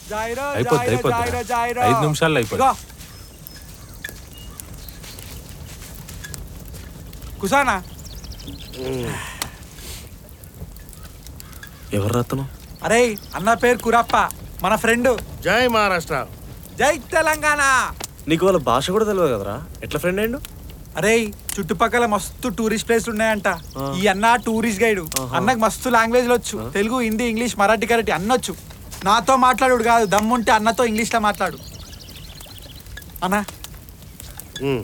జాయిరో, అయిపోద్ది జాయిరో, అయిపోద్ది జాయిరో, జాయిరో. ఐదు నిమిషాల్లో అయిపోద్ది ఇగో. కుసానా ఎవరు రత్నం అరే అన్న పేరు కురప్ప మన ఫ్రెండ్ జై మహారాష్ట్ర జై తెలంగాణ నీకు వాళ్ళ భాష కూడా తెలియదు కదరా ఎట్లా ఫ్రెండ్ అయ్యిండు అరే చుట్టుపక్కల మస్తు టూరిస్ట్ ప్లేస్లు ఉన్నాయంట ఆ. ఈ అన్న టూరిస్ట్ గైడ్ ఆహా. అన్నకు మస్తు లాంగ్వేజ్లు వచ్చు తెలుగు హిందీ ఇంగ్లీష్ మరాఠీ కరెక్ట్ అన్నొచ్చు నాతో మాట్లాడు కాదు దమ్ముంటే అన్నతో ఇంగ్లీష్లో మాట్లాడు అన్నా ఉమ్.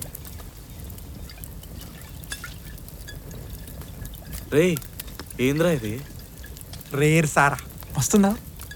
రే ఏంద్రా ఇది రేర్ సారా వస్తుందా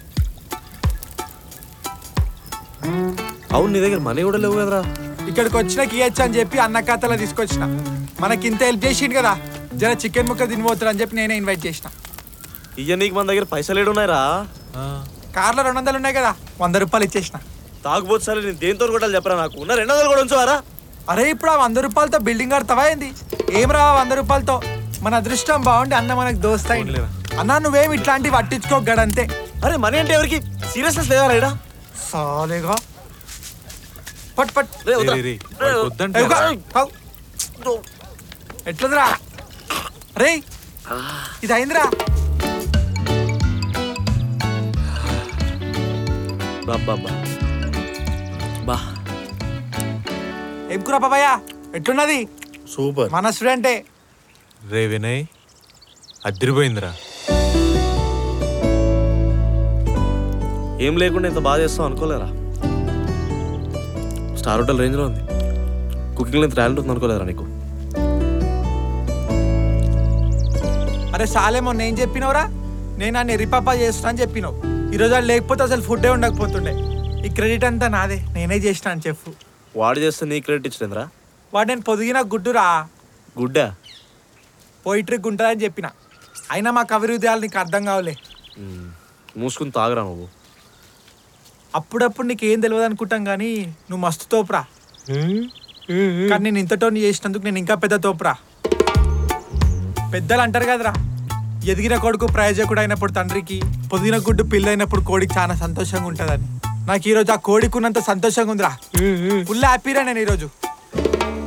అవును నీ దగ్గర మనీ కూడా లేవు కదరా ఇక్కడికి వచ్చిన ఇయ్యచ్చు అని చెప్పి అన్న ఖాతాలో తీసుకొచ్చిన మనకి ఇంత హెల్ప్ చేసిండు కదా జర చికెన్ ముక్క తినిపోతారు అని చెప్పి నేనే ఇన్వైట్ చేసిన ఇయ్య నీకు మన దగ్గర పైసలు ఏడున్నాయిరా ఆ, కార్లో రెండు వందలు ఉన్నాయి కదా వంద రూపాయలు ఇచ్చేసిన తాగుబోతు సరే నేను దేంతో కొట్టాలి చెప్పరా నాకు ఉన్న రెండు వందలు కూడా ఉంచువారా అరే ఇప్పుడు ఆ వంద రూపాయలతో బిల్డింగ్ కడతావా ఏంది ఏం రా వంద రూపాయలతో మన అదృష్టం బాగుండి అన్న మనకు దోస్తాయి పోనీలేరా. అన్న నువ్వేం ఇట్లాంటివి పట్టించుకోగడంతే అరే మనీ అంటే ఎవరికి సీరియస్నెస్ లేదా రైడా సాలేగా పట్ పట్ రే రే, వద్దురా. రే, రే. రే, వాడికి వద్దంటే ఎగుగా. రా. హౌ. ఎట్లదిరా రే ఇది అయిందిరా బా బా బా బా ఏం కూర బాబాయ్ ఎట్లున్నది సూపర్ మన స్టూడెంటే రే వినయ్ అదిరిపోయిందిరా ఏం లేకుండా ఇంత బాగా చేస్తాం అనుకోలేరా స్టార్ హోటల్ రేంజ్లో ఉంది కుకింగ్లో ఇంత టాలెంట్ ఉంది అనుకోలేరా నీకు అరే సాలే మొన్న ఏం చెప్పినవురా నేను నన్ను ఎరిపాపా చేస్తున్నా అని చెప్పినావు ఈరోజు అది లేకపోతే అసలు ఫుడ్డే ఉండకపోతుండే ఈ క్రెడిట్ అంతా నాదే నేనే చేసిన అని చెప్పు వాడు చేస్తే నీ క్రెడిట్ ఇచ్చలేదురా వాడు నేను పొదిగిన గుడ్డురా గుడ్డా పోయిట్రిక్ ఉంటుందని చెప్పిన అయినా మా కవి హృదయాలు నీకు అర్థం కావలే మ్మ్. మూసుకుని తాగరా నువ్వు అప్పుడప్పుడు నీకు ఏం తెలియదు అనుకుంటాం కానీ నువ్వు మస్తు తోపురా కానీ నేను ఇంతటో నీ చేసినందుకు నేను ఇంకా పెద్ద తోపురా పెద్దలు అంటారు కదరా ఎదిగిన కొడుకు ప్రయోజకుడు అయినప్పుడు తండ్రికి పొదిగిన గుడ్డు పిల్ల అయినప్పుడు కోడికి చాలా సంతోషంగా ఉంటుందని నాకు ఈరోజు ఆ కోడికి ఉన్నంత సంతోషంగా ఉందిరా ఫుల్ హ్యాపీరా నేను ఈరోజు